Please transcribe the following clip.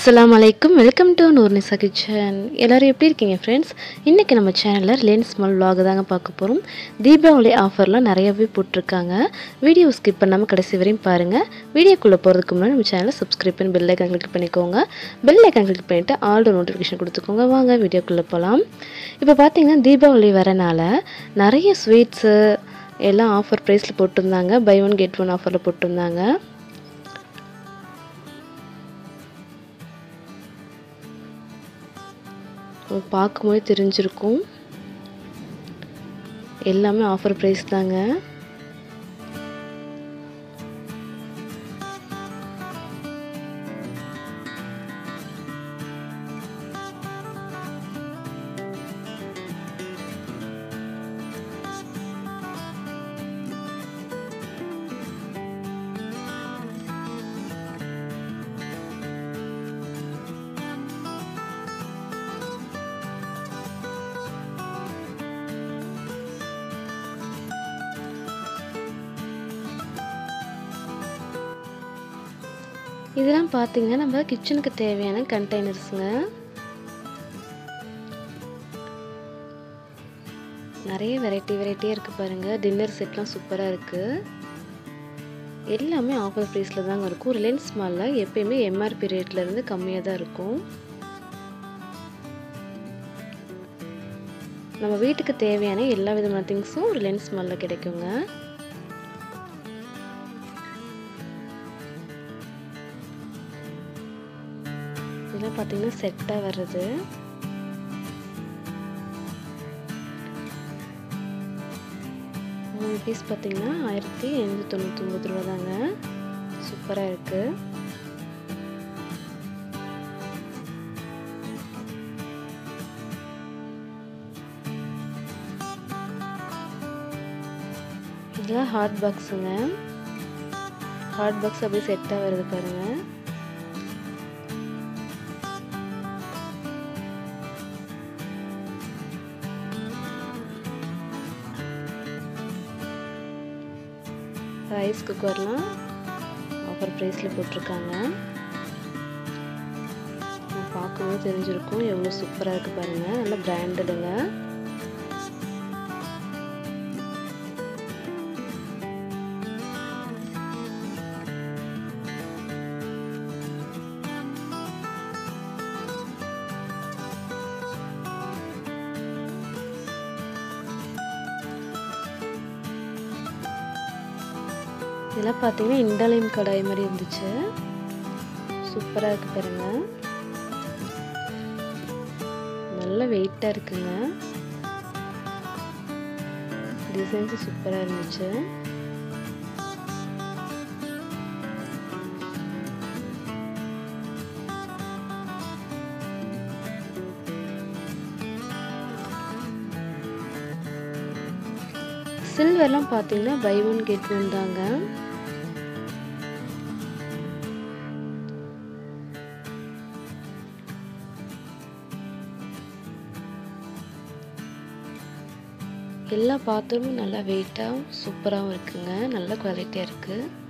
அஸ்ஸலாமு அலைக்கும் welcome to Noornisa kitchen எல்லோரும் எப்படி இருக்கீங்க ஃப்ரெண்ட்ஸ் இன்றைக்கி நம்ம சேனலில் லென்ஸ் ஸ்மால் vlog தாங்க பார்க்க போகிறோம் தீபாவளி ஆஃபர்லாம் நிறையவே போட்டிருக்காங்க வீடியோ ஸ்கிப் பண்ணாமல் கடைசி வரையும் பாருங்கள் வீடியோக்குள்ளே போகிறதுக்கு முன்னாடி நம்ம சேனலை சப்ஸ்கிரைப் பண்ணி பெல் ஐக்கான் கிளிக் பண்ணிக்கோங்க பெல் ஐக்கான் கிளிக் பண்ணிவிட்டு ஆல்டோ நோட்டிஃபிகேஷன் கொடுத்துக்கோங்க வாங்க வீடியோக்குள்ளே போகலாம் இப்போ பார்த்தீங்கன்னா தீபாவளி வரனால நிறைய ஸ்வீட்ஸு எல்லாம் ஆஃபர் ப்ரைஸில் போட்டிருந்தாங்க பை ஒன் கெட் ஒன் ஆஃபரில் போட்டிருந்தாங்க உங்களுக்கு பார்க்கும்போது தெரிஞ்சிருக்கும் எல்லாமே ஆஃபர் ப்ரைஸ் தாங்க இதெல்லாம் பார்த்தீங்கன்னா நம்ம கிச்சனுக்கு தேவையான கண்டெய்னர்ஸுங்க நிறைய வெரைட்டி வெரைட்டியாக இருக்குது பாருங்கள் டின்னர் செட்லாம் சூப்பராக இருக்குது எல்லாமே ஆஃபர் ப்ரைஸில் தாங்க இருக்கும் ரிலையன்ஸ் மாலில் எப்பயுமே எம்ஆர்பி ரேட்லேருந்து கம்மியாக தான் இருக்கும் நம்ம வீட்டுக்கு தேவையான எல்லா விதமான திங்ஸும் ரிலையன்ஸ் மாலில் கிடைக்குங்க இதெல்லாம் பார்த்தீங்கன்னா செட்டாக வர்றது மூணு பீஸ் பார்த்தீங்கன்னா ஆயிரத்தி எண்ணூற்றி தொண்ணூற்றி ஒம்பது ரூபா தாங்க சூப்பராக இருக்குது இதெல்லாம் ஹாட் பாக்ஸுங்க ஹாட் பாக்ஸ் அப்படியே செட்டாக வருது பாருங்கள் ரைஸ் குக்கர்லாம் ஆஃபர் ப்ரைஸில் போட்டிருக்காங்க பார்க்கும்போது தெரிஞ்சிருக்கும் எவ்வளோ சூப்பராக இருக்குது பாருங்கள் நல்ல பிராண்டடுங்க இதெல்லாம் பார்த்தீங்கன்னா இண்டாலியம் கடாய் மாதிரி இருந்துச்சு சூப்பராக இருக்கு பாருங்க நல்ல வெயிட்டாக இருக்குங்க டிசைன்ஸும் சூப்பராக இருந்துச்சு சில்வர்லாம் பார்த்தீங்கன்னா பை ஒன் கெட் ஒன் தாங்க எல்லா பாத்திரமும் நல்லா வெயிட்டாகவும் சூப்பராகவும் இருக்குங்க நல்ல குவாலிட்டியாக இருக்குது